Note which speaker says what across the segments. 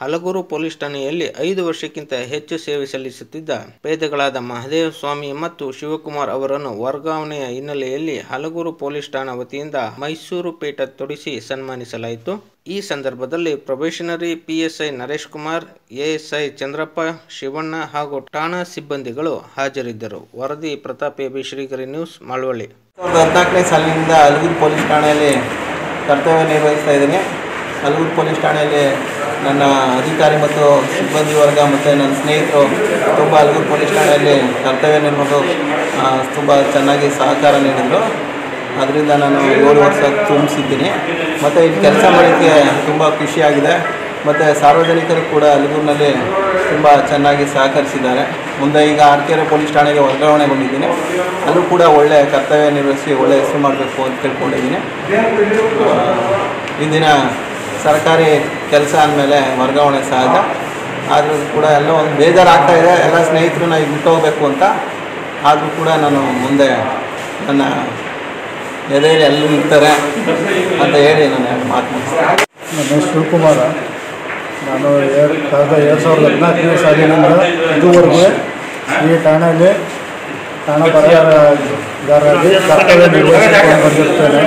Speaker 1: Halagur police ಠಾಣೆಯಲ್ಲಿ ಐದು ವರ್ಷಕ್ಕಿಂತ ಹೆಚ್ಚು ಸೇವೆ ಸಲ್ಲಿಸುತ್ತಿದ್ದ ಪೇದೆಗಳಾದ ಮಹದೇವ ಸ್ವಾಮಿ ಮತ್ತು ಶಿವಕುಮಾರ್ ಅವರನ್ನು ವರ್ಗಾವಣೆಯ ಹಿನ್ನೆಲೆಯಲ್ಲಿ ಹಲಗೂರು ಪೊಲೀಸ್ ಠಾಣಾ ವತಿಯಿಂದ ಮೈಸೂರು ಪೇಟ ತೊಡಿಸಿ ಸನ್ಮಾನಿಸಲಾಯಿತು ಈ ಸಂದರ್ಭದಲ್ಲಿ probationary PSI Naresh Kumar ASI Chandrappa Shivanna ಹಾಗೂ ಠಾಣಾ ಸಿಬ್ಬಂದಿಗಳು ಹಾಜರಿದ್ದರು ವರದಿ ಪ್ರತಾಪ್ ಎಬಿ ಶ್ರೀಗರಿ ನ್ಯೂಸ್ ಮಳವಳ್ಳಿ
Speaker 2: ಸಾವಿರದ ಹದಿನಾಲ್ಕನೇ ಸಾಲಿನಿಂದ ಹಲಗೂರು ಪೊಲೀಸ್ ಠಾಣೆಯಲ್ಲಿ ಕರ್ತವ್ಯ ನಿರ್ವಹಿಸ್ತಾ ಇದ್ದೀನಿ ಹಲಗೂರು ಪೊಲೀಸ್ ಠಾಣೆಯಲ್ಲಿ ನನ್ನ ಅಧಿಕಾರಿ ಮತ್ತು ಸಿಬ್ಬಂದಿ ವರ್ಗ ಮತ್ತು ನನ್ನ ಸ್ನೇಹಿತರು ತುಂಬ ಹಲಗೂರು ಪೊಲೀಸ್ ಠಾಣೆಯಲ್ಲಿ ಕರ್ತವ್ಯ ನಿರ್ವಹಿಸಲು ತುಂಬ ಚೆನ್ನಾಗಿ ಸಹಕಾರ ನೀಡಿದರು ಅದರಿಂದ ನಾನು ಏಳು ವರ್ಷ ತುಂಬಿಸಿದ್ದೀನಿ ಮತ್ತು ಇಲ್ಲಿ ಕೆಲಸ ಮಾಡೋಕ್ಕೆ ತುಂಬ ಖುಷಿಯಾಗಿದೆ ಮತ್ತು ಸಾರ್ವಜನಿಕರು ಕೂಡ ಹಲಗೂರಿನಲ್ಲಿ ತುಂಬ ಚೆನ್ನಾಗಿ ಸಹಕರಿಸಿದ್ದಾರೆ ಮುಂದೆ ಈಗ ಆರ್ಕೆರೆ ಪೊಲೀಸ್ ಠಾಣೆಗೆ ವರ್ಗಾವಣೆಗೊಂಡಿದ್ದೀನಿ ಅಲ್ಲೂ ಕೂಡ ಒಳ್ಳೆಯ ಕರ್ತವ್ಯ ನಿರ್ವಹಿಸಿ ಒಳ್ಳೆಯ ಹೆಸರು ಮಾಡಬೇಕು ಅಂತ ತಿಳ್ಕೊಂಡಿದ್ದೀನಿ ಆ, ಇಂದಿನ ಸರ್ಕಾರಿ ಕೆಲಸ ಅಂದಮೇಲೆ ವರ್ಗಾವಣೆ ಸಹಜ ಆದರೂ ಕೂಡ ಎಲ್ಲ ಒಂದು ಬೇಜಾರಾಗ್ತಾ ಇದೆ ಎಲ್ಲ ಸ್ನೇಹಿತರನ್ನ ಈಗ ಬಿಟ್ಟು ಹೋಗ್ಬೇಕು ಅಂತ ಆದರೂ ಕೂಡ ನಾನು ಮುಂದೆ ನನ್ನ ಎದೆಯಲ್ಲಿ ಎಲ್ಲರೂ ಇರ್ತಾರೆ ಅಂತ ಹೇಳಿ ನಾನು ಎರಡು ಮಾತು ಮುಗಿಸ್ತೀನಿ
Speaker 3: ನನ್ನ ಹೆಸರು ಶಿವಕುಮಾರ ನಾನು ಎರಡು ಕಳೆದ ಎರಡು ಸಾವಿರದ ಹದಿನಾಲ್ಕನೇ ಸಾಲಿನಿಂದ ಇದುವರೆಗೂ ಈ ಠಾಣೆಯಲ್ಲಿ ಠಾಣಾ ಬರಹಗಾರರಾಗಿ ಕರ್ತವ್ಯ ನಿರ್ವಹಿಸಿಕೊಂಡು ಬಂದಿರ್ತೇನೆ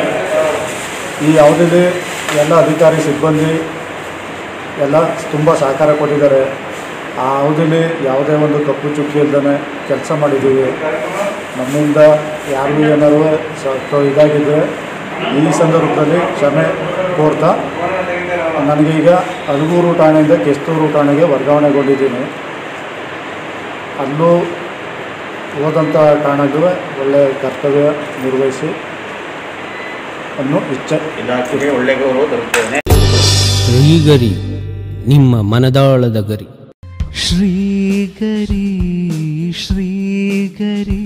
Speaker 3: ಈ ಅವಧಿಯಲ್ಲಿ ಎಲ್ಲ ಅಧಿಕಾರಿ ಸಿಬ್ಬಂದಿ ಎಲ್ಲ ತುಂಬ ಸಹಕಾರ ಕೊಟ್ಟಿದ್ದಾರೆ ಆ ಅವಧಿಯಲ್ಲಿ ಯಾವುದೇ ಒಂದು ಕಪ್ಪು ಚುಕ್ಕಿ ಇಲ್ದೇ ಕೆಲಸ ಮಾಡಿದ್ದೀವಿ ನಮ್ಮಿಂದ ಯಾರಿಗೂ ಏನಾದ್ರು ಸ್ವಲ್ಪ ಇದಾಗಿದ್ದರೆ ಈ ಸಂದರ್ಭದಲ್ಲಿ ಕ್ಷಮೆ ಕೋರ್ತಾ ನನಗೀಗ ಹಲಗೂರು ಠಾಣೆಯಿಂದ ಕೆಸ್ತೂರು ಠಾಣೆಗೆ ವರ್ಗಾವಣೆಗೊಂಡಿದ್ದೀನಿ ಅಲ್ಲೂ ಹೋದಂಥ ಠಾಣೆಗೂ ಒಳ್ಳೆಯ ಕರ್ತವ್ಯ ನಿರ್ವಹಿಸಿ ಅನ್ನೋ ಇಚ್ಛೆ
Speaker 4: ಇಲಾಖೆಗೆ ಒಳ್ಳೆ ಗೌರವ ತರುತ್ತೇನೆ
Speaker 5: ಶ್ರೀಗರಿ ನಿಮ್ಮ ಮನದಾಳದ ಗರಿ
Speaker 6: ಶ್ರೀಗರಿ ಶ್ರೀಗರಿ